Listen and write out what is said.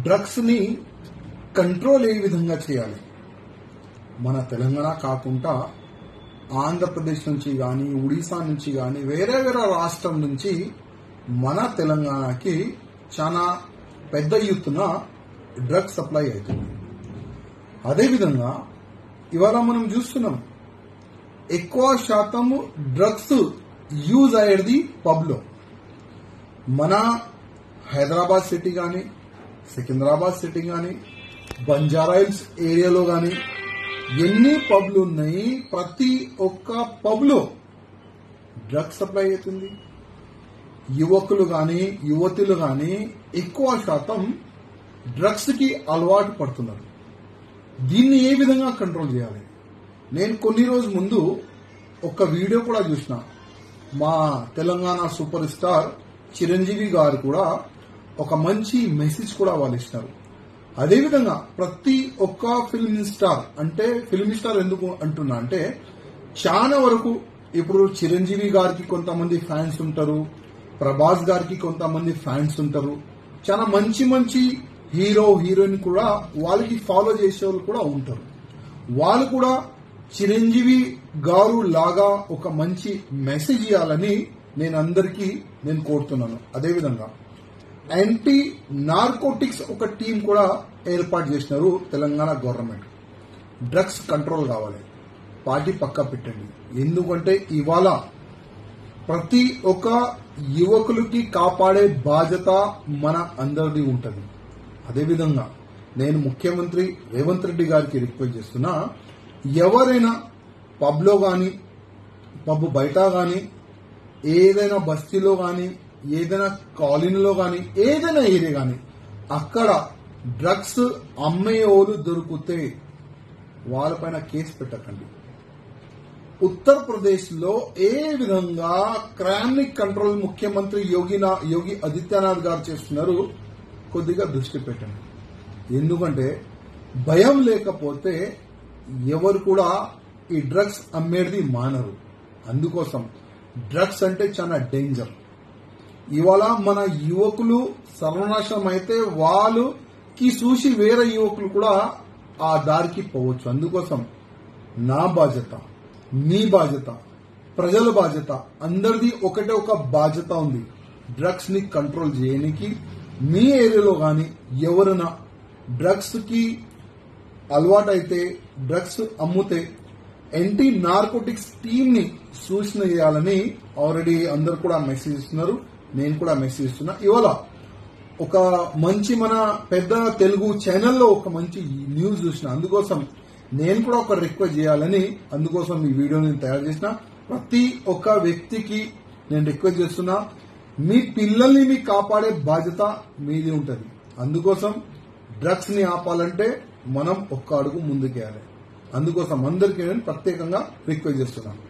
drugs ని control A విధంగా చేయాలి మన తెలంగాణ కాకుండా ఆంధ్రప్రదేశ్ నుంచి కానీ ఒడిశా నుంచి కానీ వేరే వేరే రాష్ట్రం నుంచి మన తెలంగాణకి చాలా పెద్ద ఎత్తున డ్రగ్స్ సప్లై అవుతుంది అదేవిధంగా ఇవాళ మనం చూస్తున్నాం ఎక్కువ శాతం డ్రగ్స్ యూజ్ అయ్యేది పబ్లో మన హైదరాబాద్ సిటీ కానీ సికింద్రాబాద్ సిటీ కానీ బంజారాయిల్స్ ఏరియాలో కానీ ఎన్ని పబ్లు ఉన్నాయి ప్రతి ఒక్క పబ్లో డ్రగ్స్ సప్లై అవుతుంది యువకులు కానీ యువతులు కానీ ఎక్కువ శాతం డ్రగ్స్ కి అలవాటు పడుతున్నారు దీన్ని ఏ విధంగా కంట్రోల్ చేయాలి నేను కొన్ని రోజు ముందు ఒక వీడియో కూడా చూసిన మా తెలంగాణ సూపర్ స్టార్ చిరంజీవి గారు కూడా ఒక మంచి మెసేజ్ కూడా వాళ్ళు ఇస్తారు అదేవిధంగా ప్రతి ఒక్క ఫిల్మ్ స్టార్ అంటే ఫిల్మ్ స్టార్ ఎందుకు అంటున్నా అంటే చాలా వరకు ఇప్పుడు చిరంజీవి గారికి కొంతమంది ఫ్యాన్స్ ఉంటారు ప్రభాస్ గారికి కొంతమంది ఫ్యాన్స్ ఉంటారు చాలా మంచి మంచి హీరో హీరోయిన్ కూడా వాళ్ళకి ఫాలో చేసే వాళ్ళు కూడా ఉంటారు వాళ్ళు కూడా చిరంజీవి గారు లాగా ఒక మంచి మెసేజ్ ఇవ్వాలని నేను అందరికీ నేను కోరుతున్నాను అదేవిధంగా యాంటీ నార్కోటిక్స్ ఒక టీం కూడా ఏర్పాటు చేసినారు తెలంగాణ గవర్నమెంట్ డ్రగ్స్ కంట్రోల్ కావాలి పార్టీ పక్క పెట్టండి ఎందుకంటే ఇవాళ ప్రతి ఒక్క యువకులకి కాపాడే బాధ్యత మన అందరిది ఉంటది అదేవిధంగా నేను ముఖ్యమంత్రి రేవంత్ రెడ్డి గారికి రిక్వెస్ట్ చేస్తున్నా ఎవరైనా పబ్లో గాని పబ్ బయట గాని ఏదైనా బస్తీలో గాని ఏదైనా కాలనీలో గాని ఏదైనా ఏరియా గాని అక్కడ డ్రగ్స్ అమ్మేయోలు దొరికితే వాళ్ళపైన కేసు పెట్టకండి ఉత్తరప్రదేశ్ లో ఏ విధంగా క్రైమ్ ని కంట్రోల్ ముఖ్యమంత్రి యోగి యోగి ఆదిత్యనాథ్ గారు చేస్తున్నారు కొద్దిగా దృష్టి పెట్టండి ఎందుకంటే భయం లేకపోతే ఎవరు కూడా ఈ డ్రగ్స్ అమ్మేది మానరు అందుకోసం డ్రగ్స్ అంటే చాలా డేంజర్ ఇవాళ మన యువకులు సర్వనాశనం అయితే వాళ్ళకి చూసి వేరే యువకులు కూడా ఆ దారికి పోవచ్చు అందుకోసం నా బాధ్యత మీ బాధ్యత ప్రజల బాధ్యత అందరిది ఒకటే ఒక బాధ్యత ఉంది డ్రగ్స్ ని కంట్రోల్ చేయడానికి మీ ఏరియాలో గాని ఎవరైనా డ్రగ్స్ కి అలవాటైతే డ్రగ్స్ అమ్ముతే యాంటీ నార్కోటిక్స్ టీమ్ ని సూచన చేయాలని ఆల్రెడీ అందరు కూడా మెసేజ్ ఇస్తున్నారు నేను కూడా మెసేజ్ ఇస్తున్నా ఇవాళ ఒక మంచి మన పెద్ద తెలుగు ఛానల్లో ఒక మంచి న్యూస్ చూసిన అందుకోసం నేను కూడా ఒక రిక్వెస్ట్ చేయాలని అందుకోసం ఈ వీడియో నేను తయారు చేసిన ప్రతి ఒక్క వ్యక్తికి నేను రిక్వెస్ట్ చేస్తున్నా మీ పిల్లల్ని మీ కాపాడే బాధ్యత మీది ఉంటది అందుకోసం డ్రగ్స్ ని ఆపాలంటే మనం ఒక్క అడుగు ముందుకేయాలి అందుకోసం అందరికీ నేను ప్రత్యేకంగా రిక్వెస్ట్ చేస్తున్నాను